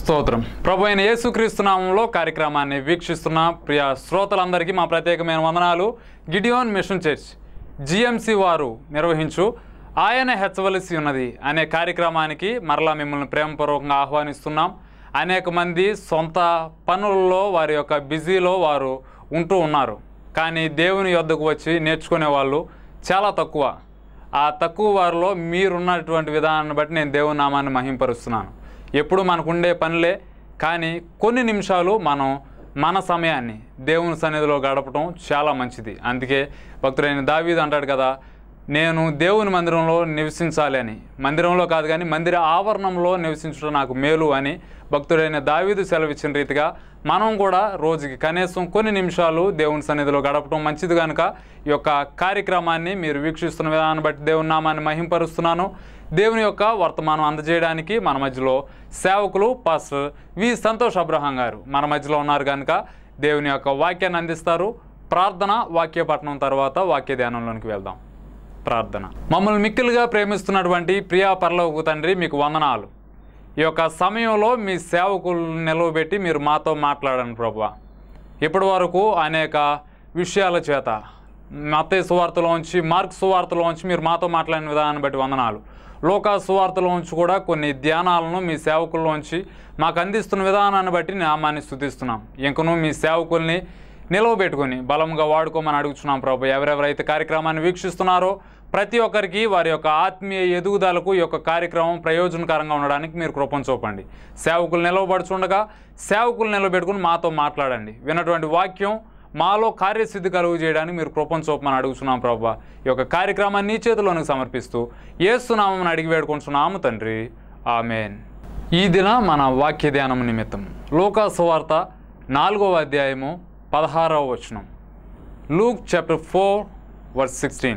స్తోత్రం ప్రభు అయిన యేసుక్రీస్తు నామంలో కార్యక్రమాన్ని వీక్షిస్తున్న ప్రియ శ్రోతలందరికీ మా ప్రత్యేకమైన వందనాలు గిడియోన్ మిషన్ చర్చ్ జిఎంసి వారు నిర్వహించు ఆయన హెచ్చవలసి ఉన్నది అనే కార్యక్రమానికి మరలా మిమ్మల్ని ప్రేమపూర్వకంగా ఆహ్వానిస్తున్నాం అనేక మంది సొంత పనులలో వారి యొక్క బిజీలో వారు ఉంటూ ఉన్నారు కానీ దేవుని యొద్దకు వచ్చి నేర్చుకునే వాళ్ళు చాలా తక్కువ ఆ తక్కువ వారిలో మీరున్నటువంటి విధానాన్ని బట్టి నేను దేవుని నామాన్ని మహింపరుస్తున్నాను ఎప్పుడు మనకుండే పనులే కానీ కొన్ని నిమిషాలు మనం మన సమయాన్ని దేవుని సన్నిధిలో గడపడం చాలా మంచిది అందుకే భక్తుడైన దావీదు అంటాడు కదా నేను దేవుని మందిరంలో నివసించాలి అని మందిరంలో కాదు కానీ మందిర ఆవరణంలో నివసించడం నాకు మేలు అని భక్తుడైన దావీదు సెలవిచ్చిన రీతిగా మనం కూడా రోజుకి కనీసం కొన్ని నిమిషాలు దేవుని సన్నిధిలో గడపడం మంచిది కనుక ఈ యొక్క కార్యక్రమాన్ని మీరు వీక్షిస్తున్న విధానాన్ని బట్టి దేవుని నామాన్ని మహింపరుస్తున్నాను దేవుని యొక్క వర్తమానం అందజేయడానికి మన మధ్యలో సేవకులు పాస్టర్ వి సంతోష్ అబ్రహాం గారు మన మధ్యలో ఉన్నారు కనుక దేవుని యొక్క వాక్యాన్ని అందిస్తారు ప్రార్థన వాక్య పఠనం తర్వాత వాక్య ధ్యానంలోనికి వెళ్దాం ప్రార్థన మమ్మల్ని మిక్కిలుగా ప్రేమిస్తున్నటువంటి ప్రియా పరలోకు తండ్రి మీకు వందనాలు ఈ యొక్క సమయంలో మీ సేవకులను నిలవబెట్టి మీరు మాతో మాట్లాడండి ప్రభా ఇప్పటి వరకు అనేక విషయాల చేత మత్తయి సువార్తలోంచి మార్క్ సువార్తలోంచి మీరు మాతో మాట్లాడిన విధానాన్ని బట్టి వందనాలు లోకా సువార్తలోంచి కూడా కొన్ని ధ్యానాలను మీ సేవకుల్లోంచి మాకు అందిస్తున్న విధానాన్ని బట్టి నామాన్ని స్థుతిస్తున్నాం ఇంకను మీ సేవకుల్ని నిలవబెట్టుకొని బలంగా వాడుకోమని అడుగుతున్నాం ప్రభు ఎవరెవరైతే కార్యక్రమాన్ని వీక్షిస్తున్నారో ప్రతి ఒక్కరికి వారి యొక్క ఆత్మీయ ఎదుగుదలకు ఈ యొక్క కార్యక్రమం ప్రయోజనకరంగా ఉండడానికి మీరు కృపం చూపండి సేవకులు నిలవబడుచుండగా సేవకులు నిలబెట్టుకుని మాతో మాట్లాడండి విన్నటువంటి వాక్యం మాలో కార్యసిద్ధి కలుగు చేయడానికి మీరు కృపం చూపమని అడుగుతున్నాం ప్రభా ఈ యొక్క కార్యక్రమాన్ని నీ చేతిలోనికి సమర్పిస్తూ ఏసునామని అడిగి వేడుకుంటున్నాము తండ్రి ఆమెన్ ఈ దిన మన వాక్య ధ్యానం నిమిత్తం లోకా సువార్త నాలుగవ అధ్యాయము పదహారవ వచనం Luke chapter four verse sixteen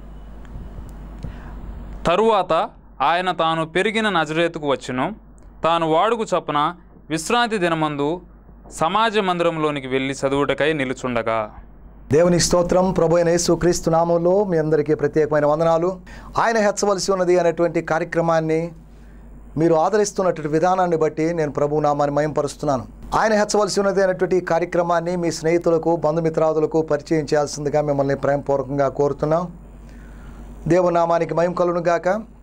తరువాత ఆయన తాను పెరిగిన నజరేతుకు వచ్చును తాను వాడుకు చొప్పున విశ్రాంతి దినమందు సమాజ మందిరంలోనికి వెళ్ళి చదువుటకై నిలుచుండగా దేవుని స్తోత్రం ప్రభు అయిన యేసు క్రీస్తు నామంలో మీ అందరికీ ప్రత్యేకమైన వందనాలు ఆయన హెచ్చవలసి ఉన్నది అనేటువంటి కార్యక్రమాన్ని మీరు ఆదరిస్తున్నటువంటి విధానాన్ని బట్టి నేను ప్రభు నామాన్ని మయంపరుస్తున్నాను ఆయన హెచ్చవలసి ఉన్నది అనేటువంటి ఈ కార్యక్రమాన్ని మీ స్నేహితులకు బంధుమిత్రాదులకు పరిచయం చేయాల్సిందిగా మిమ్మల్ని ప్రేమపూర్వకంగా కోరుతున్నాం దేవుని నామానికి మయం కలును గాక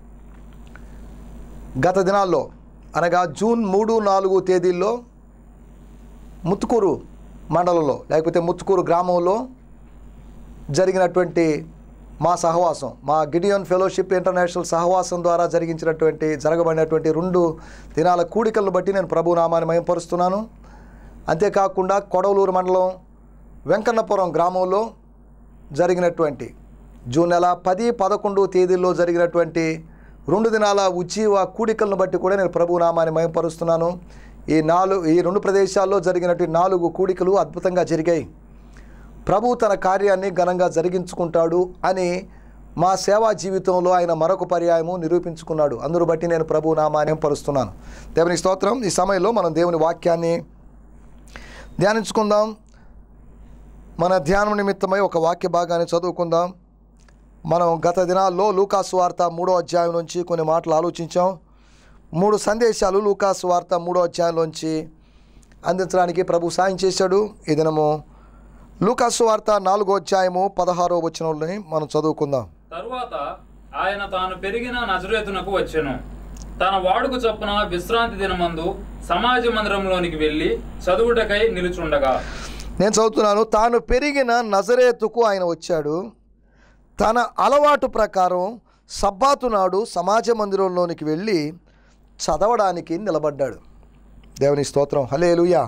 గత దినాల్లో అనగా జూన్ మూడు నాలుగు తేదీల్లో ముత్తుకూరు మండలంలో లేకపోతే ముత్తుకూరు గ్రామంలో జరిగినటువంటి మా సహవాసం మా గిడియన్ ఫెలోషిప్ ఇంటర్నేషనల్ సహవాసం ద్వారా జరిగించినటువంటి జరగబడినటువంటి రెండు దినాల కూడికలను బట్టి నేను ప్రభు నామాన్ని మయంపరుస్తున్నాను అంతేకాకుండా కొడవలూరు మండలం వెంకన్నపురం గ్రామంలో జరిగినటువంటి జూన్ నెల పది పదకొండు తేదీల్లో జరిగినటువంటి రెండు దినాల ఉజ్జీవ కూడికలను బట్టి కూడా నేను ప్రభు నామాన్ని మయంపరుస్తున్నాను ఈ నాలుగు ఈ రెండు ప్రదేశాల్లో జరిగినటువంటి నాలుగు కూడికలు అద్భుతంగా జరిగాయి ప్రభు తన కార్యాన్ని ఘనంగా జరిగించుకుంటాడు అని మా సేవా జీవితంలో ఆయన మరొక పర్యాయము నిరూపించుకున్నాడు అందును బట్టి నేను ప్రభు నామాన్ని పరుస్తున్నాను దేవుని స్తోత్రం ఈ సమయంలో మనం దేవుని వాక్యాన్ని ధ్యానించుకుందాం మన ధ్యానం నిమిత్తమై ఒక వాక్య భాగాన్ని చదువుకుందాం మనం గత దినాల్లో లూకాసు వార్త మూడో అధ్యాయం నుంచి కొన్ని మాటలు ఆలోచించాం మూడు సందేశాలు లూకాసు వార్త మూడో అధ్యాయంలోంచి అందించడానికి ప్రభు సాయం చేశాడు ఈ దినము లూకాసు వార్త నాలుగో అధ్యాయము పదహారో వచనంలోని మనం చదువుకుందాం తరువాత ఆయన తాను పెరిగిన నజరేతునకు వచ్చెను తన వాడుకు చొప్పున విశ్రాంతి దినమందు సమాజ మందిరంలోనికి వెళ్ళి చదువుటకై నిలుచుండగా నేను చదువుతున్నాను తాను పెరిగిన నజరేతుకు ఆయన వచ్చాడు తన అలవాటు ప్రకారం సబ్బాతు నాడు సమాజ మందిరంలోనికి వెళ్ళి చదవడానికి నిలబడ్డాడు దేవుని స్తోత్రం హలేలుయా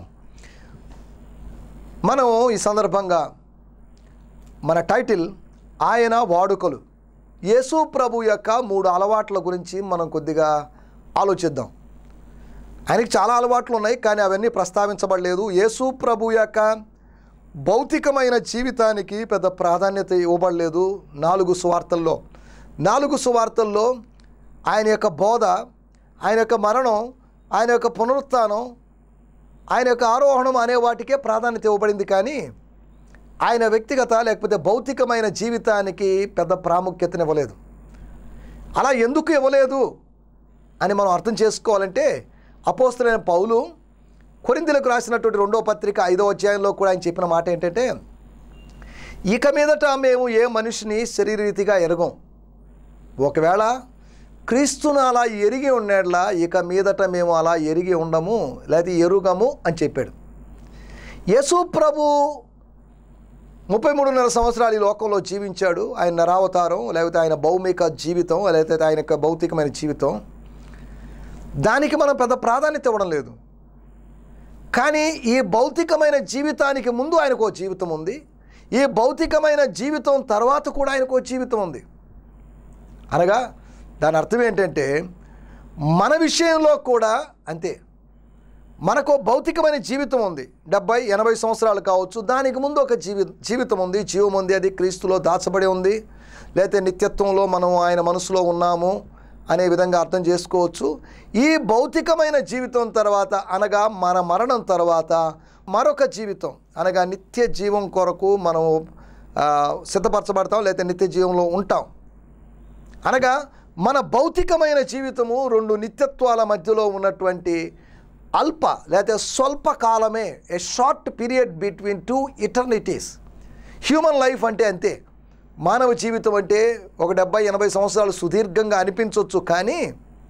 మనం ఈ సందర్భంగా మన టైటిల్ ఆయన వాడుకలు యేసు ప్రభు యొక్క మూడు అలవాట్ల గురించి మనం కొద్దిగా ఆలోచిద్దాం ఆయనకి చాలా అలవాట్లు ఉన్నాయి కానీ అవన్నీ ప్రస్తావించబడలేదు యేసు ప్రభు యొక్క భౌతికమైన జీవితానికి పెద్ద ప్రాధాన్యత ఇవ్వబడలేదు నాలుగు సువార్తల్లో నాలుగు సువార్తల్లో ఆయన యొక్క బోధ ఆయన యొక్క మరణం ఆయన యొక్క పునరుత్థానం ఆయన యొక్క ఆరోహణం అనే వాటికే ప్రాధాన్యత ఇవ్వబడింది కానీ ఆయన వ్యక్తిగత లేకపోతే భౌతికమైన జీవితానికి పెద్ద ప్రాముఖ్యతనివ్వలేదు అలా ఎందుకు ఇవ్వలేదు అని మనం అర్థం చేసుకోవాలంటే అపోస్తులైన పౌలు కొరిందులకు రాసినటువంటి రెండో పత్రిక ఐదో అధ్యాయంలో కూడా ఆయన చెప్పిన మాట ఏంటంటే ఇక మీదట మేము ఏ మనిషిని శరీరీతిగా ఎరగం ఒకవేళ క్రీస్తును అలా ఎరిగి ఉండేట్లా ఇక మీదట మేము అలా ఎరిగి ఉండము లేదా ఎరుగము అని చెప్పాడు యేసు ప్రభు ముప్పై మూడున్నర సంవత్సరాలు ఈ లోకంలో జీవించాడు ఆయన నరావతారం లేకపోతే ఆయన భౌమిక జీవితం లేకపోతే ఆయన యొక్క భౌతికమైన జీవితం దానికి మనం పెద్ద ప్రాధాన్యత ఇవ్వడం లేదు కానీ ఈ భౌతికమైన జీవితానికి ముందు ఆయనకు ఓ జీవితం ఉంది ఈ భౌతికమైన జీవితం తర్వాత కూడా ఆయనకు ఓ జీవితం ఉంది అనగా దాని అర్థం ఏంటంటే మన విషయంలో కూడా అంతే మనకు భౌతికమైన జీవితం ఉంది డెబ్బై ఎనభై సంవత్సరాలు కావచ్చు దానికి ముందు ఒక జీవి జీవితం ఉంది జీవం ఉంది అది క్రీస్తులో దాచబడి ఉంది లేకపోతే నిత్యత్వంలో మనం ఆయన మనసులో ఉన్నాము అనే విధంగా అర్థం చేసుకోవచ్చు ఈ భౌతికమైన జీవితం తర్వాత అనగా మన మరణం తర్వాత మరొక జీవితం అనగా నిత్య జీవం కొరకు మనం ఆ, సిద్ధపరచబడతాం లేకపోతే నిత్య జీవంలో ఉంటాం అనగా మన భౌతికమైన జీవితము రెండు నిత్యత్వాల మధ్యలో ఉన్నటువంటి అల్ప లేకపోతే స్వల్ప కాలమే a short period between two eternities human life అంటే అంతే మానవ జీవితం అంటే ఒక డెబ్బై ఎనభై సంవత్సరాలు సుదీర్ఘంగా అనిపించవచ్చు కానీ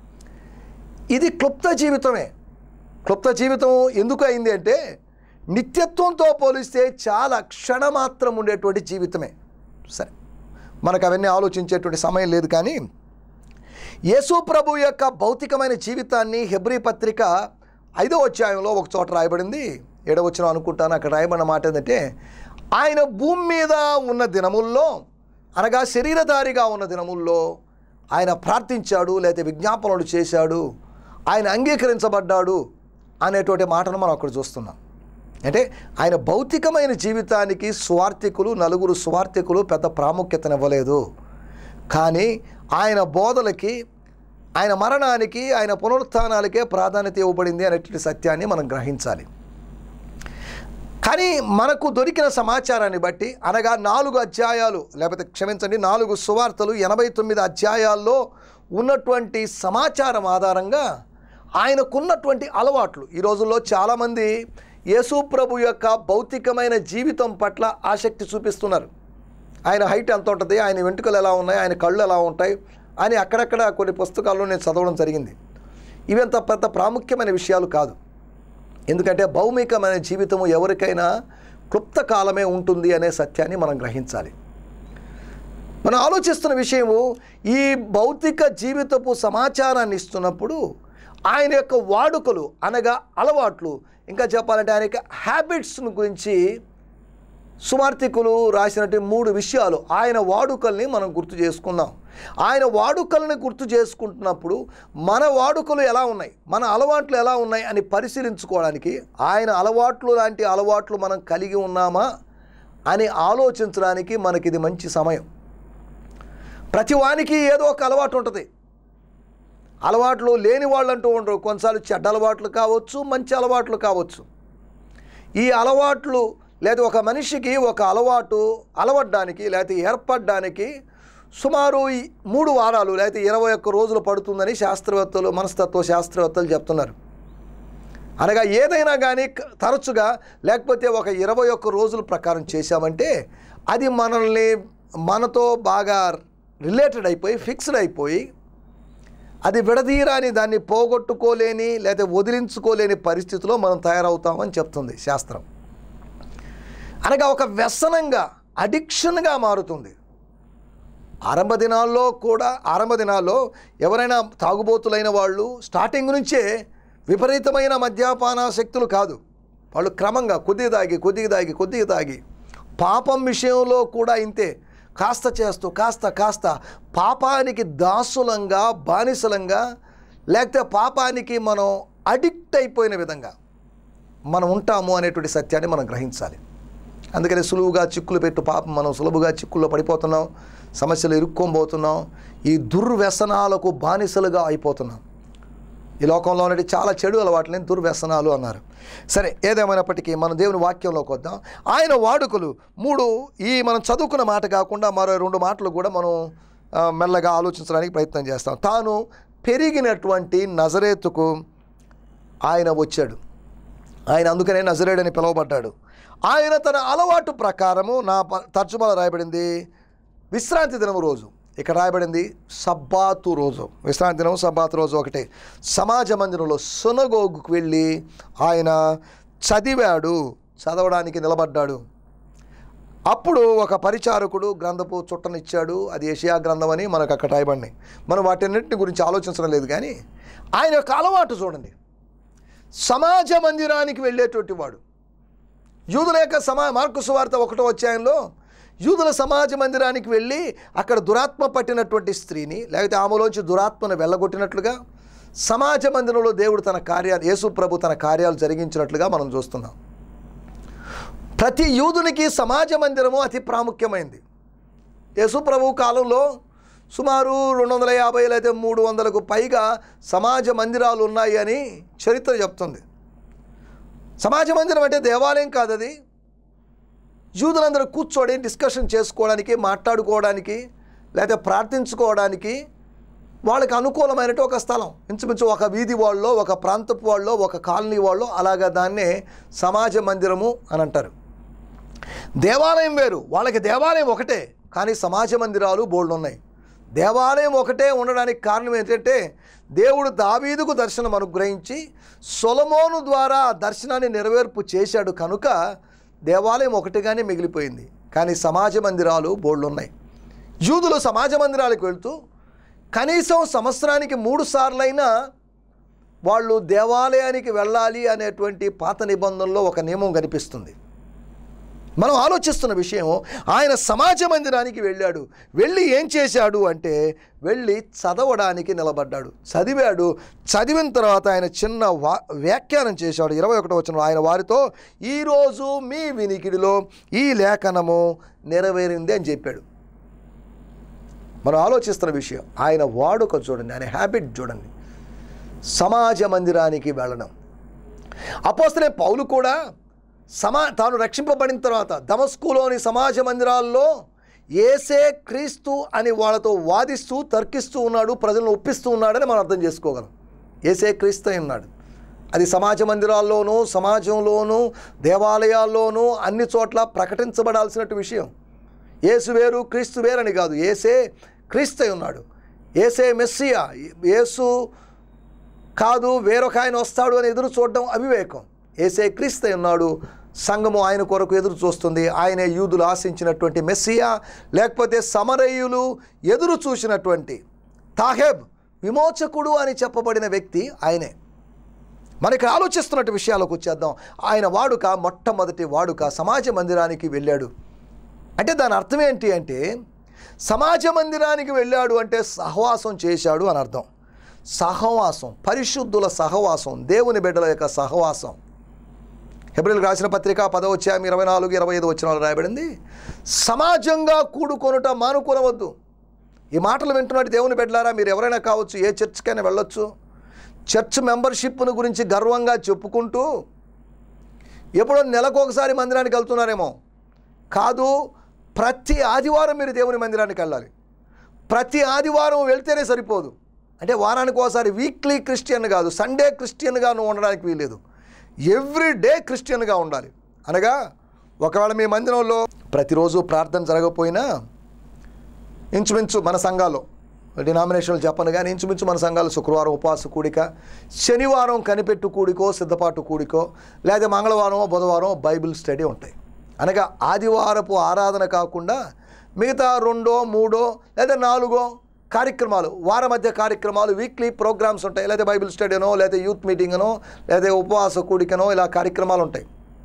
ఇది క్లుప్త జీవితమే క్లుప్త జీవితం ఎందుకు అయింది అంటే నిత్యత్వంతో పోలిస్తే చాలా క్షణమాత్రం ఉండేటువంటి జీవితమే సరే మనకు అవన్నీ ఆలోచించేటువంటి సమయం లేదు కానీ యేసు ప్రభు యొక్క భౌతికమైన జీవితాన్ని హెబ్రీ పత్రిక ఐదో అధ్యాయంలో ఒక చోట రాయబడింది ఏడవచ్చిన అనుకుంటాను అక్కడ రాయబడిన మాట ఏంటంటే ఆయన భూమి మీద ఉన్న దినముల్లో అనగా శరీరధారిగా ఉన్న దినముల్లో ఆయన ప్రార్థించాడు లేకపోతే విజ్ఞాపనలు చేశాడు ఆయన అంగీకరించబడ్డాడు అనేటువంటి మాటను మనం అక్కడ చూస్తున్నాం అంటే ఆయన భౌతికమైన జీవితానికి స్వార్థికులు నలుగురు స్వార్థికులు పెద్ద ప్రాముఖ్యతనివ్వలేదు కానీ ఆయన బోధలకి ఆయన మరణానికి ఆయన పునరుత్థానాలకే ప్రాధాన్యత ఇవ్వబడింది అనేటువంటి సత్యాన్ని మనం గ్రహించాలి కానీ మనకు దొరికిన సమాచారాన్ని బట్టి అనగా నాలుగు అధ్యాయాలు లేకపోతే క్షమించండి నాలుగు సువార్తలు ఎనభై తొమ్మిది అధ్యాయాల్లో ఉన్నటువంటి సమాచారం ఆధారంగా ఆయనకున్నటువంటి అలవాట్లు ఈ రోజుల్లో చాలామంది యేసు ప్రభు యొక్క భౌతికమైన జీవితం పట్ల ఆసక్తి చూపిస్తున్నారు ఆయన హైట్ ఎంత ఉంటుంది ఆయన వెంట్రుకలు ఎలా ఉన్నాయి ఆయన కళ్ళు ఎలా ఉంటాయి అని అక్కడక్కడ కొన్ని పుస్తకాల్లో నేను చదవడం జరిగింది ఇవంత పెద్ద ప్రాముఖ్యమైన విషయాలు కాదు ఎందుకంటే భౌమికమైన జీవితము ఎవరికైనా క్లుప్త కాలమే ఉంటుంది అనే సత్యాన్ని మనం గ్రహించాలి మనం ఆలోచిస్తున్న విషయము ఈ భౌతిక జీవితపు సమాచారాన్ని ఇస్తున్నప్పుడు ఆయన యొక్క వాడుకలు అనగా అలవాట్లు ఇంకా చెప్పాలంటే ఆయన యొక్క హ్యాబిట్స్ను గురించి సువార్థికులు రాసినటువంటి మూడు విషయాలు ఆయన వాడుకల్ని మనం గుర్తు చేసుకుందాం ఆయన వాడుకల్ని గుర్తు చేసుకుంటున్నప్పుడు మన వాడుకలు ఎలా ఉన్నాయి మన అలవాట్లు ఎలా ఉన్నాయి అని పరిశీలించుకోవడానికి ఆయన అలవాట్లు లాంటి అలవాట్లు మనం కలిగి ఉన్నామా అని ఆలోచించడానికి మనకి ఇది మంచి సమయం ప్రతి వానికి ఏదో ఒక అలవాటు ఉంటుంది అలవాట్లు లేని వాళ్ళు అంటూ ఉండరు కొన్నిసార్లు చెడ్డ అలవాట్లు కావచ్చు మంచి అలవాట్లు కావచ్చు ఈ అలవాట్లు లేదా ఒక మనిషికి ఒక అలవాటు అలవడ్డానికి లేకపోతే ఏర్పడడానికి సుమారు ఈ మూడు వారాలు లేకపోతే ఇరవై ఒక్క రోజులు పడుతుందని శాస్త్రవేత్తలు మనస్తత్వ శాస్త్రవేత్తలు చెప్తున్నారు అనగా ఏదైనా కానీ క- తరచుగా లేకపోతే ఒక ఇరవై ఒక్క రోజుల ప్రకారం చేశామంటే అది మనల్ని మనతో బాగా రిలేటెడ్ అయిపోయి ఫిక్స్డ్ అయిపోయి అది విడదీరాని దాన్ని పోగొట్టుకోలేని లేదా వదిలించుకోలేని పరిస్థితిలో మనం తయారవుతామని చెప్తుంది శాస్త్రం అనగా ఒక వ్యసనంగా అడిక్షన్గా మారుతుంది ఆరంభ దినాల్లో కూడా ఆరంభ దినాల్లో ఎవరైనా తాగుబోతులైన వాళ్ళు స్టార్టింగ్ నుంచే విపరీతమైన మద్యపాన శక్తులు కాదు వాళ్ళు క్రమంగా కొద్దిగా తాగి కొద్దిగా తాగి కొద్దిగా తాగి పాపం విషయంలో కూడా ఇంతే కాస్త చేస్తూ కాస్త కాస్త పాపానికి దాసులంగా బానిసలంగా లేకపోతే పాపానికి మనం అడిక్ట్ అయిపోయిన విధంగా మనం ఉంటాము అనేటువంటి సత్యాన్ని మనం గ్రహించాలి అందుకని సులువుగా చిక్కులు పెట్టు పాపం మనం సులువుగా చిక్కుల్లో పడిపోతున్నాం సమస్యలు ఇరుక్కోబోతున్నాం ఈ దుర్వ్యసనాలకు బానిసలుగా అయిపోతున్నాం ఈ లోకంలో ఉన్నటి చాలా చెడు అలవాట్లని దుర్వ్యసనాలు అన్నారు సరే ఏదేమైనప్పటికీ మన దేవుని వాక్యంలోకి వద్దాం ఆయన వాడుకలు మూడు ఈ మనం చదువుకున్న మాట కాకుండా మరో రెండు మాటలు కూడా మనం ఆ, మెల్లగా ఆలోచించడానికి ప్రయత్నం చేస్తాం తాను పెరిగినటువంటి నజరేతుకు ఆయన వచ్చాడు ఆయన అందుకనే నజరేడని పిలువబడ్డాడు ఆయన తన అలవాటు ప్రకారము నా ప- తర్జుమాలో రాయబడింది విశ్రాంతి దినం రోజు ఇక్కడ రాయబడింది సబ్బాతు రోజు విశ్రాంతి దినం సబ్బాతు రోజు ఒకటే సమాజ మందిరంలో సునగోగుకు వెళ్ళి ఆయన చదివాడు చదవడానికి నిలబడ్డాడు అప్పుడు ఒక పరిచారకుడు గ్రంథపు చుట్టనిచ్చాడు అది ఏషియా గ్రంథం అని మనకు అక్కడ రాయబడినాయి మనం వాటన్నింటిని గురించి ఆలోచించడం లేదు కానీ ఆయన యొక్క అలవాటు చూడండి సమాజ మందిరానికి వెళ్ళేటువంటి వాడు యూదుల యొక్క సమా మార్కు సువార్త ఒకటో అధ్యాయంలో యూదుల సమాజ మందిరానికి వెళ్ళి అక్కడ దురాత్మ పట్టినటువంటి స్త్రీని లేకపోతే ఆమెలోంచి దురాత్మను వెళ్ళగొట్టినట్లుగా సమాజ మందిరంలో దేవుడు తన కార్యాలు యేసు ప్రభు తన కార్యాలు జరిగించినట్లుగా మనం చూస్తున్నాం ప్రతి యూదునికి సమాజ మందిరము అతి ప్రాముఖ్యమైంది యేసు ప్రభు కాలంలో సుమారు రెండు వందల యాభై లేదా మూడు వందలకు పైగా సమాజ మందిరాలు ఉన్నాయి అని చరిత్ర చెప్తుంది సమాజ మందిరం అంటే దేవాలయం కాదు అది యూదులందరూ కూర్చొని డిస్కషన్ చేసుకోవడానికి మాట్లాడుకోవడానికి లేదా ప్రార్థించుకోవడానికి వాళ్ళకి అనుకూలమైనట్టు ఒక స్థలం ఇంచుమించు ఒక వీధి వాళ్ళలో ఒక ప్రాంతపు వాళ్ళలో ఒక కాలనీ వాళ్ళలో అలాగా దాన్నే సమాజ మందిరము అని అంటారు దేవాలయం వేరు వాళ్ళకి దేవాలయం ఒకటే కానీ సమాజ మందిరాలు బోల్డ్ ఉన్నాయి దేవాలయం ఒకటే ఉండడానికి కారణం ఏంటంటే దేవుడు దావీదుకు దర్శనం అనుగ్రహించి సొలమోను ద్వారా ఆ దర్శనాన్ని నెరవేర్పు చేశాడు కనుక దేవాలయం ఒకటిగానే మిగిలిపోయింది కానీ సమాజ మందిరాలు బోల్డ్ ఉన్నాయి యూదులు సమాజ మందిరాలకు వెళ్తూ కనీసం సంవత్సరానికి మూడు సార్లైనా వాళ్ళు దేవాలయానికి వెళ్ళాలి అనేటువంటి పాత నిబంధనలో ఒక నియమం కనిపిస్తుంది మనం ఆలోచిస్తున్న విషయం ఆయన సమాజ మందిరానికి వెళ్ళాడు వెళ్ళి ఏం చేశాడు అంటే వెళ్ళి చదవడానికి నిలబడ్డాడు చదివాడు చదివిన తర్వాత ఆయన చిన్న వా వ్యాఖ్యానం చేశాడు ఇరవై ఒకటో వచ్చిన ఆయన వారితో ఈరోజు మీ వినికిడిలో ఈ లేఖనము నెరవేరింది అని చెప్పాడు మనం ఆలోచిస్తున్న విషయం ఆయన వాడుక చూడండి ఆయన హ్యాబిట్ చూడండి సమాజ మందిరానికి వెళ్ళడం అపోస్తలే పౌలు కూడా సమా తాను రక్షింపబడిన తర్వాత దమస్కులోని సమాజ మందిరాల్లో ఏసే క్రీస్తు అని వాళ్ళతో వాదిస్తూ తర్కిస్తూ ఉన్నాడు ప్రజలను ఒప్పిస్తూ ఉన్నాడని మనం అర్థం చేసుకోగలం ఏసే క్రీస్తు అయి ఉన్నాడు అది సమాజ మందిరాల్లోనూ సమాజంలోనూ దేవాలయాల్లోనూ అన్ని చోట్ల ప్రకటించబడాల్సినట్టు విషయం ఏసు వేరు క్రీస్తు వేరని కాదు ఏసే క్రీస్తు అయి ఉన్నాడు ఏసే మెస్సియా యేసు కాదు వేరొక ఆయన వస్తాడు అని ఎదురు చూడడం అవివేకం ఏసే క్రీస్తు ఉన్నాడు సంఘము ఆయన కొరకు ఎదురు చూస్తుంది ఆయనే యూదులు ఆశించినటువంటి మెస్సియా లేకపోతే సమరయులు ఎదురు చూసినటువంటి తాహెబ్ విమోచకుడు అని చెప్పబడిన వ్యక్తి ఆయనే మనకి ఆలోచిస్తున్నట్టు విషయాలకు వచ్చేద్దాం ఆయన వాడుక మొట్టమొదటి వాడుక సమాజ మందిరానికి వెళ్ళాడు అంటే దాని అర్థం ఏంటి అంటే సమాజ మందిరానికి వెళ్ళాడు అంటే సహవాసం చేశాడు అని అర్థం సహవాసం పరిశుద్ధుల సహవాసం దేవుని బిడ్డల యొక్క సహవాసం హెబ్రిల్ రాసిన పత్రిక పదవచ్చాయం ఇరవై నాలుగు ఇరవై ఐదు వచ్చిన రాయబడింది సమాజంగా కూడుకొనుట మానుకొనవద్దు ఈ మాటలు వింటున్నట్టు దేవుని బిడ్డలారా మీరు ఎవరైనా కావచ్చు ఏ చర్చ్కైనా వెళ్ళొచ్చు చర్చ్ మెంబర్షిప్ను గురించి గర్వంగా చెప్పుకుంటూ ఎప్పుడో నెలకు ఒకసారి మందిరానికి వెళ్తున్నారేమో కాదు ప్రతి ఆదివారం మీరు దేవుని మందిరానికి వెళ్ళాలి ప్రతి ఆదివారం వెళ్తేనే సరిపోదు అంటే వారానికి ఒకసారి వీక్లీ క్రిస్టియన్ కాదు సండే క్రిస్టియన్గా నువ్వు ఉండడానికి వీలేదు ఎవ్రీ డే క్రిస్టియన్గా ఉండాలి అనగా ఒకవేళ మీ మందిరంలో ప్రతిరోజు ప్రార్థన జరగకపోయినా ఇంచుమించు మన సంఘాల్లో డినామినేషన్లు చెప్పను కానీ ఇంచుమించు మన సంఘాలు శుక్రవారం ఉపవాస కూడిక శనివారం కనిపెట్టు కూడికో సిద్ధపాటు కూడికో లేదా మంగళవారం బుధవారం బైబిల్ స్టడీ ఉంటాయి అనగా ఆదివారపు ఆరాధన కాకుండా మిగతా రెండో మూడో లేదా నాలుగో కార్యక్రమాలు వార మధ్య కార్యక్రమాలు వీక్లీ ప్రోగ్రామ్స్ ఉంటాయి లేదా బైబిల్ స్టడీనో లేదా యూత్ మీటింగ్నో లేదా ఉపవాస కూడికనో ఇలా కార్యక్రమాలు ఉంటాయి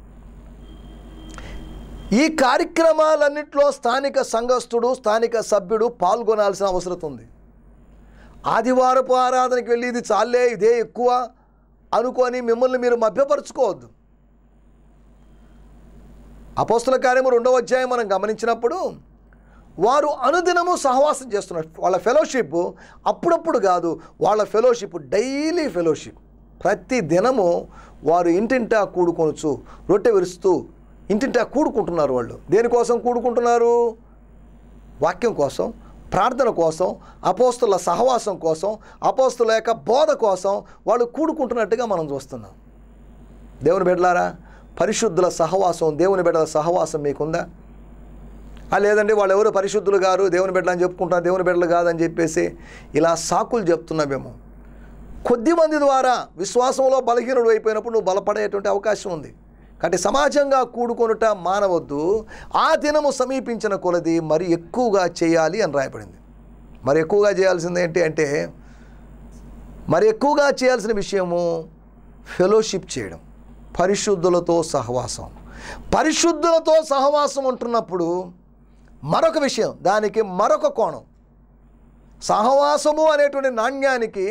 ఈ కార్యక్రమాలన్నింటిలో స్థానిక సంఘస్థుడు స్థానిక సభ్యుడు పాల్గొనాల్సిన అవసరం ఉంది ఆదివారపు ఆరాధనకి వెళ్ళి ఇది చాలే ఇదే ఎక్కువ అనుకొని మిమ్మల్ని మీరు మభ్యపరుచుకోవద్దు అపోస్తుల కార్యము రెండవ అధ్యాయం మనం గమనించినప్పుడు వారు అనుదినము సహవాసం చేస్తున్నారు వాళ్ళ ఫెలోషిప్ అప్పుడప్పుడు కాదు వాళ్ళ ఫెలోషిప్ డైలీ ఫెలోషిప్ ప్రతి దినము వారు ఇంటింటా కూడుకొనొచ్చు రొట్టె విరుస్తూ ఇంటింటా కూడుకుంటున్నారు వాళ్ళు దేనికోసం కూడుకుంటున్నారు వాక్యం కోసం ప్రార్థన కోసం అపోస్తుల సహవాసం కోసం అపోస్తుల యొక్క బోధ కోసం వాళ్ళు కూడుకుంటున్నట్టుగా మనం చూస్తున్నాం దేవుని బిడ్డలారా పరిశుద్ధుల సహవాసం దేవుని బిడ్డల సహవాసం మీకుందా ఆ లేదండి వాళ్ళు ఎవరు పరిశుద్ధులు గారు దేవుని బిడ్డలు అని చెప్పుకుంటున్నారు దేవుని బిడ్డలు కాదని చెప్పేసి ఇలా సాకులు చెప్తున్నామేమో కొద్ది మంది ద్వారా విశ్వాసంలో బలహీనుడు అయిపోయినప్పుడు నువ్వు బలపడేటువంటి అవకాశం ఉంది కాబట్టి సమాజంగా కూడుకొనుట మానవద్దు ఆ దినము సమీపించిన కొలది మరి ఎక్కువగా చేయాలి అని రాయబడింది మరి ఎక్కువగా చేయాల్సింది ఏంటి అంటే మరి ఎక్కువగా చేయాల్సిన విషయము ఫెలోషిప్ చేయడం పరిశుద్ధులతో సహవాసం పరిశుద్ధులతో సహవాసం ఉంటున్నప్పుడు మరొక విషయం దానికి మరొక కోణం సహవాసము అనేటువంటి నాణ్యానికి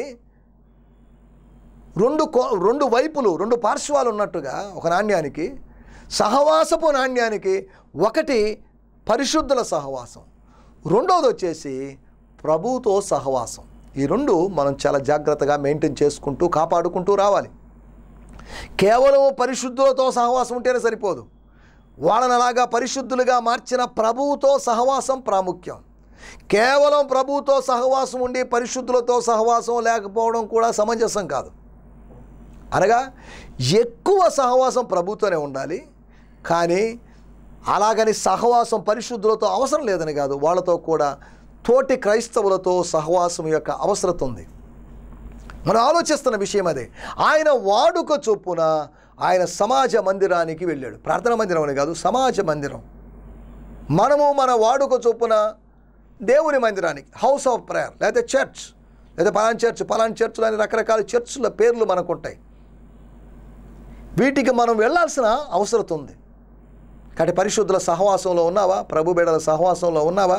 రెండు కో రెండు వైపులు రెండు పార్శ్వాలు ఉన్నట్టుగా ఒక నాణ్యానికి సహవాసపు నాణ్యానికి ఒకటి పరిశుద్ధుల సహవాసం రెండవది వచ్చేసి ప్రభుతో సహవాసం ఈ రెండు మనం చాలా జాగ్రత్తగా మెయింటైన్ చేసుకుంటూ కాపాడుకుంటూ రావాలి కేవలం పరిశుద్ధులతో సహవాసం ఉంటేనే సరిపోదు వాళ్ళని అలాగా పరిశుద్ధులుగా మార్చిన ప్రభువుతో సహవాసం ప్రాముఖ్యం కేవలం ప్రభువుతో సహవాసం ఉండి పరిశుద్ధులతో సహవాసం లేకపోవడం కూడా సమంజసం కాదు అనగా ఎక్కువ సహవాసం ప్రభుతోనే ఉండాలి కానీ అలాగని సహవాసం పరిశుద్ధులతో అవసరం లేదని కాదు వాళ్ళతో కూడా తోటి క్రైస్తవులతో సహవాసం యొక్క అవసరత ఉంది మనం ఆలోచిస్తున్న విషయం అదే ఆయన వాడుక చొప్పున ఆయన సమాజ మందిరానికి వెళ్ళాడు ప్రార్థన మందిరం అని కాదు సమాజ మందిరం మనము మన వాడుక చొప్పున దేవుని మందిరానికి హౌస్ ఆఫ్ ప్రేయర్ లేదా చర్చ్ లేదా పలాన్ చర్చ్ పలాన్ చర్చ్లు అని రకరకాల చర్చ్ల పేర్లు మనకు ఉంటాయి వీటికి మనం వెళ్ళాల్సిన అవసరం ఉంది కాబట్టి పరిశుద్ధుల సహవాసంలో ఉన్నావా ప్రభు బిడ్డల సహవాసంలో ఉన్నావా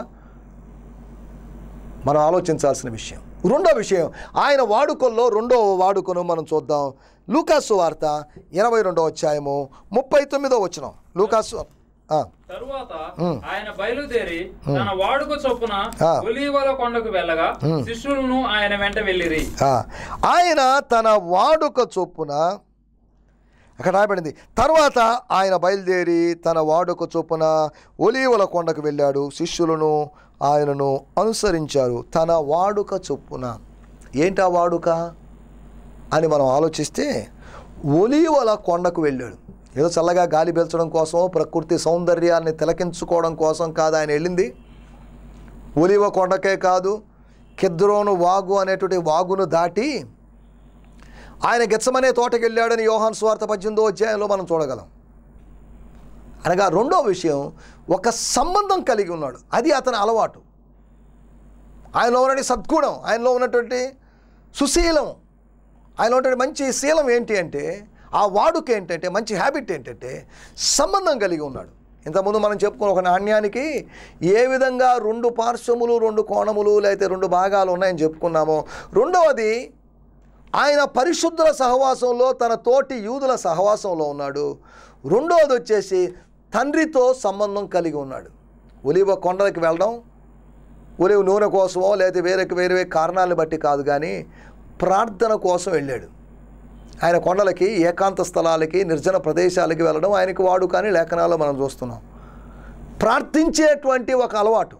మనం ఆలోచించాల్సిన విషయం రెండో విషయం ఆయన వాడుకల్లో రెండో వాడుకను మనం చూద్దాం లూకాసు వార్త ఇరవై రెండో అధ్యాయము ముప్పై తొమ్మిదో వచ్చిన లూకాసు ఆ, తరువాత ఉమ్. ఆయన బయలుదేరి తన వాడుక చొప్పున ఆ. ఒలీవల కొండకు వెళ్ళగా శిష్యులను ఆయన వెంట వెళ్ళిరి ఆ, ఆయన తన వాడుక చొప్పున అక్కడ రాయబడింది తర్వాత ఆయన బయలుదేరి తన వాడుక చొప్పున ఒలీవల కొండకు వెళ్ళాడు శిష్యులను ఆయనను అనుసరించారు తన వాడుక చొప్పున ఏంటా వాడుక అని మనం ఆలోచిస్తే ఒలీవల కొండకు వెళ్ళాడు ఏదో చల్లగా గాలి పీల్చడం కోసం ప్రకృతి సౌందర్యాన్ని తిలకించుకోవడం కోసం కాదు ఆయన వెళ్ళింది ఒలివ కొండకే కాదు కిద్రోను వాగు అనేటువంటి వాగును దాటి ఆయన గెచ్చమనే తోటకి వెళ్ళాడని యోహాన్ స్వార్థ పద్దెనిమిదో అధ్యాయంలో మనం చూడగలం అనగా రెండో విషయం ఒక సంబంధం కలిగి ఉన్నాడు అది అతని అలవాటు ఆయనలో ఉన్నటువంటి సద్గుణం ఆయనలో ఉన్నటువంటి సుశీలం ఆయనలో ఉన్నటువంటి మంచి శీలం ఏంటి అంటే ఆ వాడుక ఏంటంటే మంచి హ్యాబిట్ ఏంటంటే సంబంధం కలిగి ఉన్నాడు ఇంతకుముందు మనం చెప్పుకున్న ఒక నాణ్యానికి ఏ విధంగా రెండు పార్శ్వములు రెండు కోణములు లేకపోతే రెండు భాగాలు ఉన్నాయని చెప్పుకున్నామో రెండవది ఆయన పరిశుద్ధుల సహవాసంలో తన తోటి యూదుల సహవాసంలో ఉన్నాడు రెండవది వచ్చేసి తండ్రితో సంబంధం కలిగి ఉన్నాడు ఒలివ కొండలకు వెళ్ళడం ఒలివ నూనె కోసమో లేదా వేరే వేరే వేరే కారణాలను బట్టి కాదు కానీ ప్రార్థన కోసం వెళ్ళాడు ఆయన కొండలకి ఏకాంత స్థలాలకి నిర్జన ప్రదేశాలకి వెళ్ళడం ఆయనకి వాడు కానీ లేఖనాల్లో మనం చూస్తున్నాం ప్రార్థించేటువంటి ఒక అలవాటు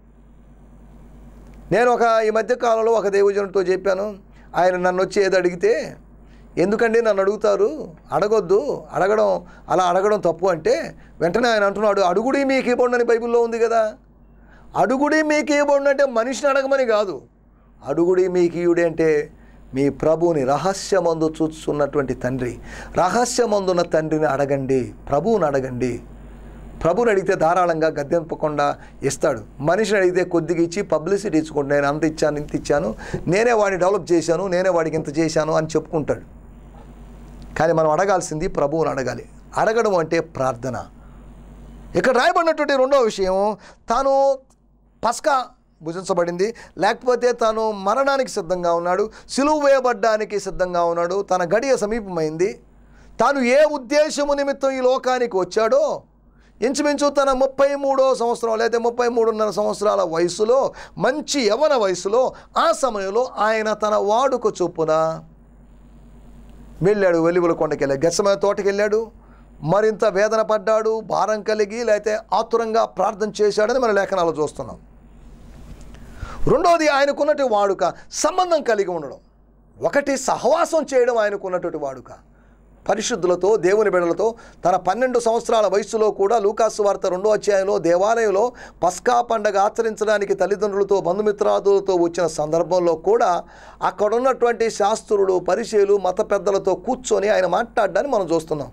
నేను ఒక ఈ మధ్య కాలంలో ఒక దేవజనుడితో చెప్పాను ఆయన నన్ను వచ్చి ఏది అడిగితే ఎందుకండి నన్ను అడుగుతారు అడగొద్దు అడగడం అలా అడగడం తప్పు అంటే వెంటనే ఆయన అంటున్నాడు అడుగుడి మీకు ఇవ్వండి అని బైబిల్లో ఉంది కదా అడుగుడి మీకు ఇవ్వండి అంటే మనిషిని అడగమని కాదు అడుగుడి మీకు ఇయుడి అంటే మీ ప్రభువుని రహస్యమందు చూస్తున్నటువంటి తండ్రి రహస్యమందున్న తండ్రిని అడగండి ప్రభువుని అడగండి ప్రభుని అడిగితే ధారాళంగా గద్దెంపకుండా ఇస్తాడు మనిషిని అడిగితే కొద్దిగా ఇచ్చి పబ్లిసిటీ ఇచ్చుకుంటాను నేను అంత ఇచ్చాను ఇంత ఇచ్చాను నేనే వాడిని డెవలప్ చేశాను నేనే వాడికి ఇంత చేశాను అని చెప్పుకుంటాడు కానీ మనం అడగాల్సింది ప్రభువుని అడగాలి అడగడం అంటే ప్రార్థన ఇక్కడ రాయబడినటువంటి రెండవ విషయం తాను పస్కా భుజించబడింది లేకపోతే తాను మరణానికి సిద్ధంగా ఉన్నాడు సిలువ వేయబడ్డానికి సిద్ధంగా ఉన్నాడు తన గడియ సమీపమైంది తాను ఏ ఉద్దేశము నిమిత్తం ఈ లోకానికి వచ్చాడో ఇంచుమించు తన ముప్పై మూడో సంవత్సరం లేదా ముప్పై మూడున్నర సంవత్సరాల వయసులో మంచి యవన వయసులో ఆ సమయంలో ఆయన తన వాడుక చొప్పున వెళ్ళాడు వెలుగుల కొండకి వెళ్ళాడు గెచ్చమైన తోటకి వెళ్ళాడు మరింత వేదన పడ్డాడు భారం కలిగి లేకపోతే ఆతురంగా ప్రార్థన చేశాడని మన లేఖనాలు చూస్తున్నాం రెండోది ఆయనకున్నటువంటి వాడుక సంబంధం కలిగి ఉండడం ఒకటి సహవాసం చేయడం ఆయనకున్నటువంటి వాడుక పరిశుద్ధులతో దేవుని బిడలతో తన పన్నెండు సంవత్సరాల వయసులో కూడా లూకాసు వార్త రెండో అధ్యాయంలో దేవాలయంలో పస్కా పండగ ఆచరించడానికి తల్లిదండ్రులతో బంధుమిత్రాదులతో వచ్చిన సందర్భంలో కూడా అక్కడ ఉన్నటువంటి శాస్త్రులు పరిచయులు మత పెద్దలతో కూర్చొని ఆయన మాట్లాడడాన్ని మనం చూస్తున్నాం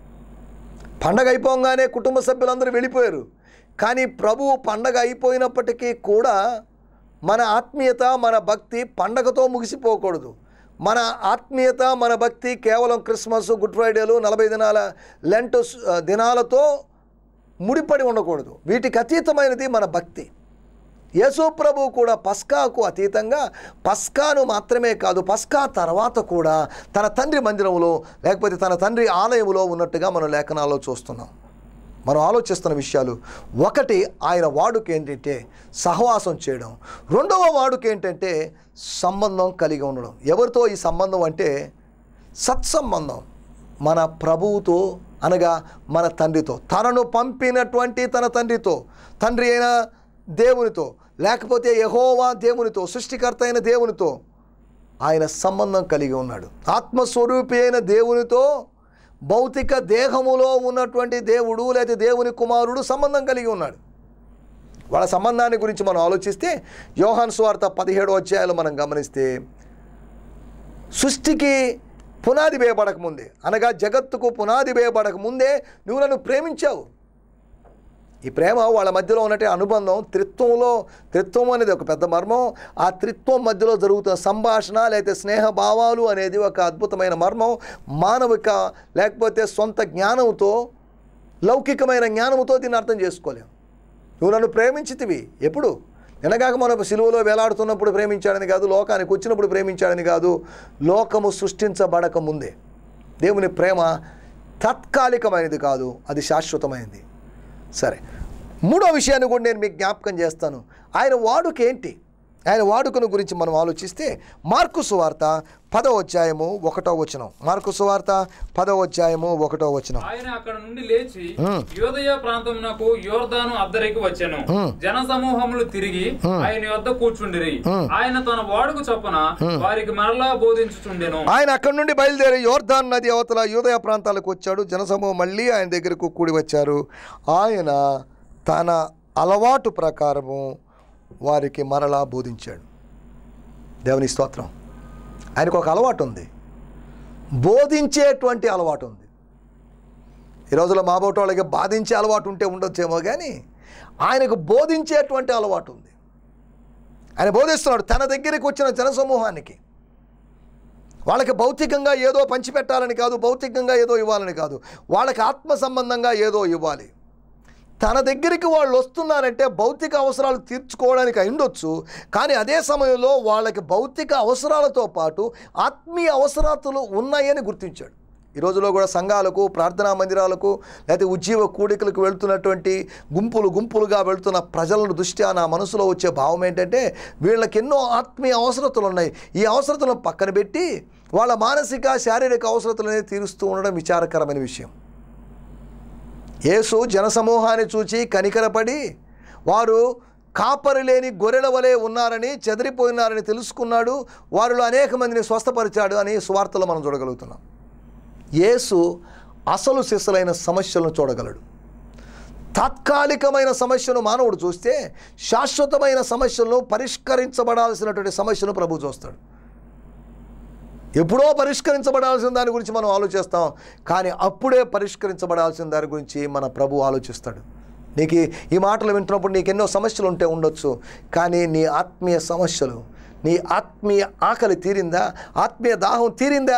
పండగ అయిపోగానే కుటుంబ సభ్యులందరూ వెళ్ళిపోయారు కానీ ప్రభువు పండగ అయిపోయినప్పటికీ కూడా మన ఆత్మీయత మన భక్తి పండగతో ముగిసిపోకూడదు మన ఆత్మీయత మన భక్తి కేవలం క్రిస్మస్ గుడ్ ఫ్రైడేలు నలభై దినాల లెంట్ ఆ, దినాలతో ముడిపడి ఉండకూడదు వీటికి అతీతమైనది మన భక్తి యేసు ప్రభు కూడా పస్కాకు అతీతంగా పస్కాను మాత్రమే కాదు పస్కా తర్వాత కూడా తన తండ్రి మందిరంలో లేకపోతే తన తండ్రి ఆలయంలో ఉన్నట్టుగా మనం లేఖనాల్లో చూస్తున్నాం మనం ఆలోచిస్తున్న విషయాలు ఒకటి ఆయన వాడుక ఏంటంటే సహవాసం చేయడం రెండవ వాడుక ఏంటంటే సంబంధం కలిగి ఉండడం ఎవరితో ఈ సంబంధం అంటే సత్సంబంధం మన ప్రభువుతో అనగా మన తండ్రితో తనను పంపినటువంటి తన తండ్రితో తండ్రి అయిన దేవునితో లేకపోతే యహోవా దేవునితో సృష్టికర్త అయిన దేవునితో ఆయన సంబంధం కలిగి ఉన్నాడు ఆత్మస్వరూపి అయిన దేవునితో భౌతిక దేహములో ఉన్నటువంటి దేవుడు లేదా దేవుని కుమారుడు సంబంధం కలిగి ఉన్నాడు వాళ్ళ సంబంధాన్ని గురించి మనం ఆలోచిస్తే యోహాన్ స్వార్త పదిహేడో అధ్యాయాలు మనం గమనిస్తే సృష్టికి పునాది వేయబడక ముందే అనగా జగత్తుకు పునాది వేయబడక ముందే నువ్వు నన్ను ప్రేమించావు ఈ ప్రేమ వాళ్ళ మధ్యలో ఉన్నట్టు అనుబంధం త్రిత్వంలో త్రిత్వం అనేది ఒక పెద్ద మర్మం ఆ త్రిత్వం మధ్యలో జరుగుతున్న సంభాషణ లేకపోతే స్నేహ భావాలు అనేది ఒక అద్భుతమైన మర్మం మానవిక లేకపోతే సొంత జ్ఞానంతో లౌకికమైన జ్ఞానంతో దీన్ని అర్థం చేసుకోలేం నువ్వు నన్ను ప్రేమించితివి ఎప్పుడు నినగాక మన సిలువలో వేలాడుతున్నప్పుడు ప్రేమించాడని కాదు లోకానికి వచ్చినప్పుడు ప్రేమించాడని కాదు లోకము సృష్టించబడక ముందే దేవుని ప్రేమ తాత్కాలికమైనది కాదు అది శాశ్వతమైనది సరే మూడో విషయాన్ని కూడా నేను మీకు జ్ఞాపకం చేస్తాను ఆయన వాడుక ఏంటి ఆయన వాడుకను గురించి మనం ఆలోచిస్తే మార్కు సువార్త పదో అధ్యాయము ఒకటో వచనం మార్కు సువార్త పదో అధ్యాయము ఒకటో వచనం ఆయన అక్కడ నుండి లేచి యోదయ ప్రాంతమునకు యోర్దాను అద్దరికి వచ్చెను జన సమూహములు తిరిగి ఆయన యొద్ద కూర్చుండిరి ఆయన తన వాడుకు చొప్పున వారికి మరలా బోధించుచుండెను ఆయన అక్కడి నుండి బయలుదేరి యోర్ధాన్ నది అవతల యూదయ ప్రాంతాలకు వచ్చాడు జనసమూహం మళ్ళీ ఆయన దగ్గరకు కూడి వచ్చారు ఆయన తన అలవాటు ప్రకారము వారికి మరలా బోధించాడు దేవుని స్తోత్రం ఆయనకు ఒక అలవాటు ఉంది బోధించేటువంటి అలవాటు ఉంది ఈ రోజుల్లో మా బోటి వాళ్ళకి బాధించే అలవాటు ఉంటే ఉండొచ్చేమో కానీ ఆయనకు బోధించేటువంటి అలవాటు ఉంది ఆయన బోధిస్తున్నాడు తన దగ్గరికి వచ్చిన జనసమూహానికి వాళ్ళకి భౌతికంగా ఏదో పంచిపెట్టాలని కాదు భౌతికంగా ఏదో ఇవ్వాలని కాదు వాళ్ళకి ఆత్మ సంబంధంగా ఏదో ఇవ్వాలి తన దగ్గరికి వాళ్ళు వస్తున్నారంటే భౌతిక అవసరాలు తీర్చుకోవడానికి అయిండొచ్చు కానీ అదే సమయంలో వాళ్ళకి భౌతిక అవసరాలతో పాటు ఆత్మీయ అవసరాలు ఉన్నాయని గుర్తించాడు ఈ రోజులో కూడా సంఘాలకు ప్రార్థనా మందిరాలకు లేకపోతే ఉజ్జీవ కూడికలకు వెళ్తున్నటువంటి గుంపులు గుంపులుగా వెళ్తున్న ప్రజలను దృష్ట్యా నా మనసులో వచ్చే భావం ఏంటంటే వీళ్ళకి ఎన్నో ఆత్మీయ అవసరతలు ఉన్నాయి ఈ అవసరతలను పక్కన పెట్టి వాళ్ళ మానసిక శారీరక అవసరతలనే తీరుస్తూ ఉండడం విచారకరమైన విషయం యేసు జనసమూహాన్ని చూచి కనికరపడి వారు కాపరి లేని గొర్రెల వలె ఉన్నారని చెదిరిపోయినారని తెలుసుకున్నాడు వారిలో అనేక మందిని స్వస్థపరిచాడు అని సువార్తలో మనం చూడగలుగుతున్నాం యేసు అసలు సిసలైన సమస్యలను చూడగలడు తాత్కాలికమైన సమస్యను మానవుడు చూస్తే శాశ్వతమైన సమస్యలను పరిష్కరించబడాల్సినటువంటి సమస్యను ప్రభు చూస్తాడు ఎప్పుడో పరిష్కరించబడాల్సిన దాని గురించి మనం ఆలోచిస్తాం కానీ అప్పుడే పరిష్కరించబడాల్సిన దాని గురించి మన ప్రభు ఆలోచిస్తాడు నీకు ఈ- ఈ మాటలు వింటున్నప్పుడు నీకు ఎన్నో సమస్యలు ఉంటే ఉండొచ్చు కానీ నీ ఆత్మీయ సమస్యలు నీ ఆత్మీయ ఆకలి తీరిందా ఆత్మీయ దాహం తీరిందా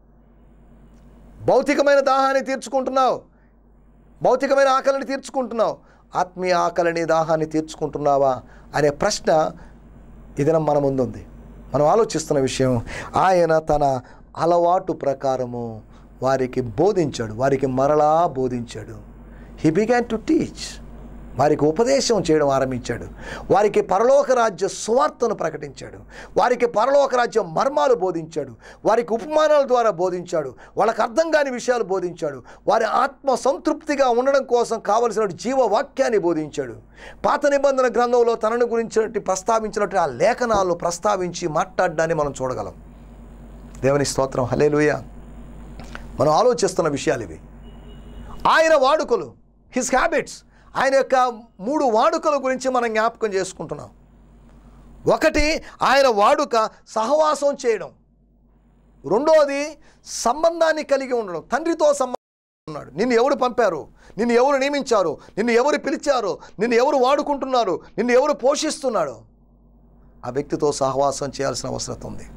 భౌతికమైన దాహాన్ని తీర్చుకుంటున్నావు భౌతికమైన ఆకలిని తీర్చుకుంటున్నావు ఆత్మీయ ఆకలిని దాహాన్ని తీర్చుకుంటున్నావా అనే ప్రశ్న ఇదినం మన ముందుంది మనం ఆలోచిస్తున్న విషయం ఆయన తన అలవాటు ప్రకారము వారికి బోధించాడు వారికి మరలా బోధించాడు హీ బిగాన్ టు టీచ్ వారికి ఉపదేశం చేయడం ఆరంభించాడు వారికి పరలోక రాజ్య సువార్తను ప్రకటించాడు వారికి పరలోక రాజ్య మర్మాలు బోధించాడు వారికి ఉపమానాల ద్వారా బోధించాడు వాళ్ళకి అర్థం కాని విషయాలు బోధించాడు వారి ఆత్మ సంతృప్తిగా ఉండడం కోసం కావలసిన జీవవాక్యాన్ని బోధించాడు పాత నిబంధన గ్రంథంలో తనను గురించినట్టు ప్రస్తావించినట్టు ఆ లేఖనాలను ప్రస్తావించి మాట్లాడడాన్ని మనం చూడగలం దేవుని స్తోత్రం హలేలుయ మనం ఆలోచిస్తున్న విషయాలు ఇవి ఆయన వాడుకలు హిస్ హ్యాబిట్స్ ఆయన యొక్క మూడు వాడుకల గురించి మనం జ్ఞాపకం చేసుకుంటున్నాం ఒకటి ఆయన వాడుక సహవాసం చేయడం రెండోది సంబంధాన్ని కలిగి ఉండడం తండ్రితో సంబంధం ఉన్నాడు నిన్ను ఎవరు పంపారు నిన్ను ఎవరు నియమించారు నిన్ను ఎవరు పిలిచారు నిన్ను ఎవరు వాడుకుంటున్నారు నిన్ను ఎవరు పోషిస్తున్నాడు ఆ వ్యక్తితో సహవాసం చేయాల్సిన అవసరం ఉంది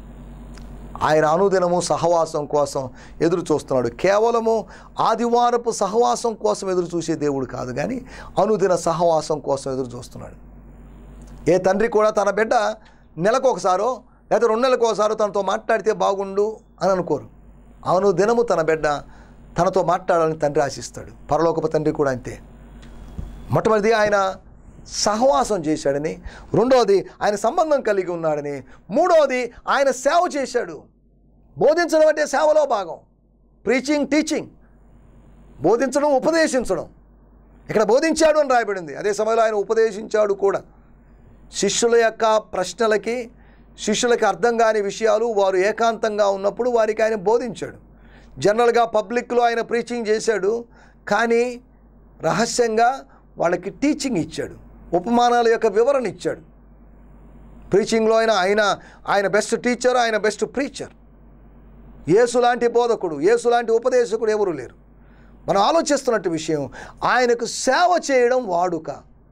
ఆయన అనుదినము సహవాసం కోసం ఎదురు చూస్తున్నాడు కేవలము ఆదివారపు సహవాసం కోసం ఎదురు చూసే దేవుడు కాదు కానీ అనుదిన సహవాసం కోసం ఎదురు చూస్తున్నాడు ఏ తండ్రి కూడా తన బిడ్డ నెలకు ఒకసారో లేదా రెండు నెలలకు ఒకసారో తనతో మాట్లాడితే బాగుండు అని అనుకోరు అవును దినము తన బిడ్డ తనతో మాట్లాడాలని తండ్రి ఆశిస్తాడు పరలోకపు తండ్రి కూడా అంతే మొట్టమొదటి ఆయన సహవాసం చేశాడని రెండవది ఆయన సంబంధం కలిగి ఉన్నాడని మూడవది ఆయన సేవ చేశాడు బోధించడం అంటే సేవలో భాగం ప్రీచింగ్ టీచింగ్ బోధించడం ఉపదేశించడం ఇక్కడ బోధించాడు అని రాయబడింది అదే సమయంలో ఆయన ఉపదేశించాడు కూడా శిష్యుల యొక్క ప్రశ్నలకి శిష్యులకి అర్థం కాని విషయాలు వారు ఏకాంతంగా ఉన్నప్పుడు వారికి ఆయన బోధించాడు జనరల్గా పబ్లిక్లో ఆయన ప్రీచింగ్ చేశాడు కానీ రహస్యంగా వాళ్ళకి టీచింగ్ ఇచ్చాడు ఉపమానాల యొక్క వివరణ ఇచ్చాడు ప్రీచింగ్లో ఆయన ఆయన ఆయన బెస్ట్ టీచర్ ఆయన బెస్ట్ ప్రీచర్ యేసు లాంటి బోధకుడు యేసు లాంటి ఉపదేశకుడు ఎవరు లేరు మనం ఆలోచిస్తున్నట్టు విషయం ఆయనకు సేవ చేయడం వాడుక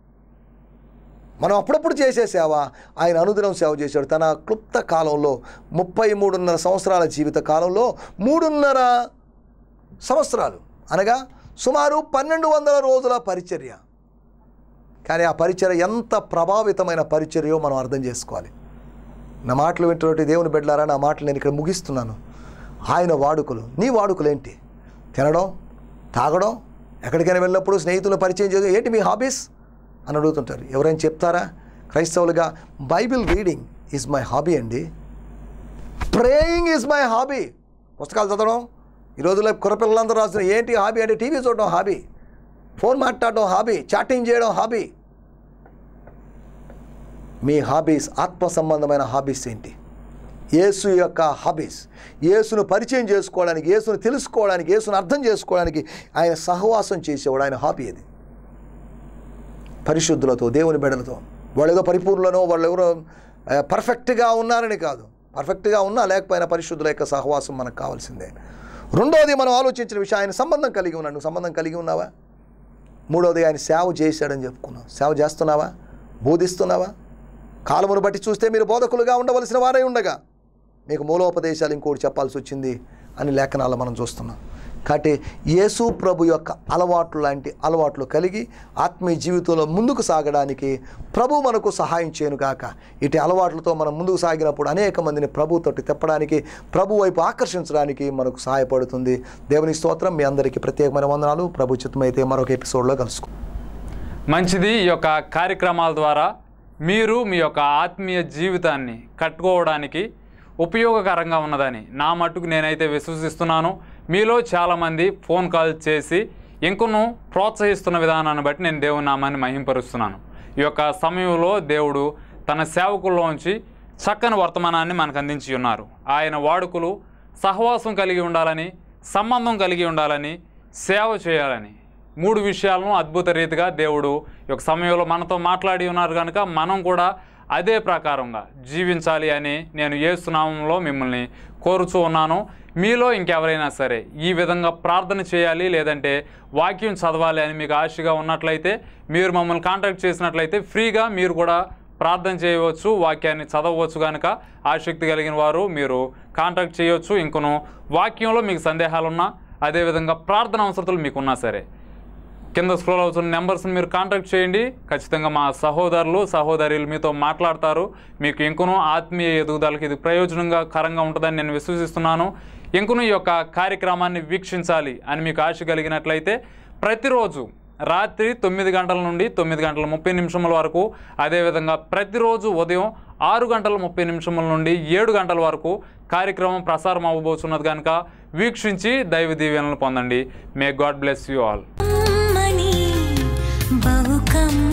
మనం అప్పుడప్పుడు చేసే సేవ ఆయన అనుదినం సేవ చేశాడు తన క్లుప్త కాలంలో ముప్పై మూడున్నర సంవత్సరాల జీవిత కాలంలో మూడున్నర సంవత్సరాలు అనగా సుమారు పన్నెండు వందల రోజుల పరిచర్య కానీ ఆ పరిచర్య ఎంత ప్రభావితమైన పరిచర్యో మనం అర్థం చేసుకోవాలి నా మాటలు వింటున్నట్టు దేవుని బిడ్డలారా నా మాటలు నేను ఇక్కడ ముగిస్తున్నాను ఆయన వాడుకలు నీ వాడుకలు ఏంటి తినడం తాగడం ఎక్కడికైనా వెళ్ళినప్పుడు స్నేహితులను పరిచయం చేయడం ఏంటి మీ హాబీస్ అని అడుగుతుంటారు ఎవరైనా చెప్తారా క్రైస్తవులుగా Bible reading is my hobby అండి ప్రేయింగ్ ఈజ్ మై హాబీ పుస్తకాలు చదవడం ఈ రోజుల్లో కుర్రపిల్లలందరూ రాసిన ఏంటి హాబీ అంటే టీవీ చూడడం హాబీ ఫోన్ మాట్లాడడం హాబీ చాటింగ్ చేయడం హాబీ మీ హాబీస్ ఆత్మ సంబంధమైన హాబీస్ ఏంటి యేసు యొక్క హాబీస్ యేసును పరిచయం చేసుకోవడానికి యేసును తెలుసుకోవడానికి యేసును అర్థం చేసుకోవడానికి ఆయన సహవాసం చేసేవాడు ఆయన హాబీ అది పరిశుద్ధులతో దేవుని బిడ్డలతో వాళ్ళు ఏదో పరిపూర్ణలో వాళ్ళు ఎవరో ఆ, పర్ఫెక్ట్గా ఉన్నారని కాదు పర్ఫెక్ట్గా ఉన్నా లేకపోయినా పరిశుద్ధుల యొక్క సహవాసం మనకు కావాల్సిందే రెండోది మనం ఆలోచించిన విషయం ఆయన సంబంధం కలిగి ఉన్నాడు నువ్వు సంబంధం కలిగి ఉన్నావా మూడోది ఆయన సేవ చేశాడని చెప్పుకున్నాం సేవ చేస్తున్నావా బోధిస్తున్నావా కాలమును బట్టి చూస్తే మీరు బోధకులుగా ఉండవలసిన వారై ఉండగా మీకు మూలోపదేశాలు ఇంకోటి చెప్పాల్సి వచ్చింది అని లేఖనాల్లో మనం చూస్తున్నాం కాబట్టి యేసు ప్రభు యొక్క అలవాట్లు లాంటి అలవాట్లు కలిగి ఆత్మీయ జీవితంలో ముందుకు సాగడానికి ప్రభు మనకు సహాయం చేయను కాక ఇటు అలవాట్లతో మనం ముందుకు సాగినప్పుడు అనేక మందిని ప్రభు తోటి తెప్పడానికి ప్రభు వైపు ఆకర్షించడానికి మనకు సహాయపడుతుంది దేవుని స్తోత్రం మీ అందరికీ ప్రత్యేకమైన వందనాలు ప్రభు చిత్తమైతే మరొక ఎపిసోడ్లో కలుసుకో మంచిది ఈ యొక్క కార్యక్రమాల ద్వారా మీరు మీ యొక్క ఆత్మీయ జీవితాన్ని కట్టుకోవడానికి ఉపయోగకరంగా ఉన్నదని నా మట్టుకు నేనైతే విశ్వసిస్తున్నాను మీలో చాలామంది ఫోన్ కాల్ చేసి ఇంకను ప్రోత్సహిస్తున్న విధానాన్ని బట్టి నేను దేవుని నామాన్ని మహింపరుస్తున్నాను ఈ యొక్క సమయంలో దేవుడు తన సేవకుల్లోంచి చక్కని వర్తమానాన్ని మనకు అందించి ఉన్నారు ఆయన వాడుకలు సహవాసం కలిగి ఉండాలని సంబంధం కలిగి ఉండాలని సేవ చేయాలని మూడు విషయాలను అద్భుత రీతిగా దేవుడు ఈ యొక్క సమయంలో మనతో మాట్లాడి ఉన్నారు కనుక మనం కూడా అదే ప్రకారంగా జీవించాలి అని నేను ఏసునామంలో మిమ్మల్ని కోరుచూ ఉన్నాను మీలో ఇంకెవరైనా సరే ఈ విధంగా ప్రార్థన చేయాలి లేదంటే వాక్యం చదవాలి అని మీకు ఆశగా ఉన్నట్లయితే మీరు మమ్మల్ని కాంటాక్ట్ చేసినట్లయితే ఫ్రీగా మీరు కూడా ప్రార్థన చేయవచ్చు వాక్యాన్ని చదవవచ్చు కనుక ఆసక్తి కలిగిన వారు మీరు కాంటాక్ట్ చేయవచ్చు ఇంకను వాక్యంలో మీకు సందేహాలున్నా అదేవిధంగా ప్రార్థన అవసరతలు మీకున్నా సరే కింద స్క్రోల్ అవుతున్న నెంబర్స్ని మీరు కాంటాక్ట్ చేయండి ఖచ్చితంగా మా సహోదరులు సహోదరులు మీతో మాట్లాడతారు మీకు ఇంకనూ ఆత్మీయ ఎదుగుదలకి ఇది ప్రయోజనంగా కరంగా ఉంటుందని నేను విశ్వసిస్తున్నాను ఇంకను ఈ యొక్క కార్యక్రమాన్ని వీక్షించాలి అని మీకు ఆశ కలిగినట్లయితే ప్రతిరోజు రాత్రి తొమ్మిది గంటల నుండి తొమ్మిది గంటల ముప్పై నిమిషముల వరకు అదేవిధంగా ప్రతిరోజు ఉదయం ఆరు గంటల ముప్పై నిమిషముల నుండి ఏడు గంటల వరకు కార్యక్రమం ప్రసారం అవ్వబోతున్నది కనుక వీక్షించి దైవ దీవెనలు పొందండి may God bless you all కమ్మని బహు కమ్మని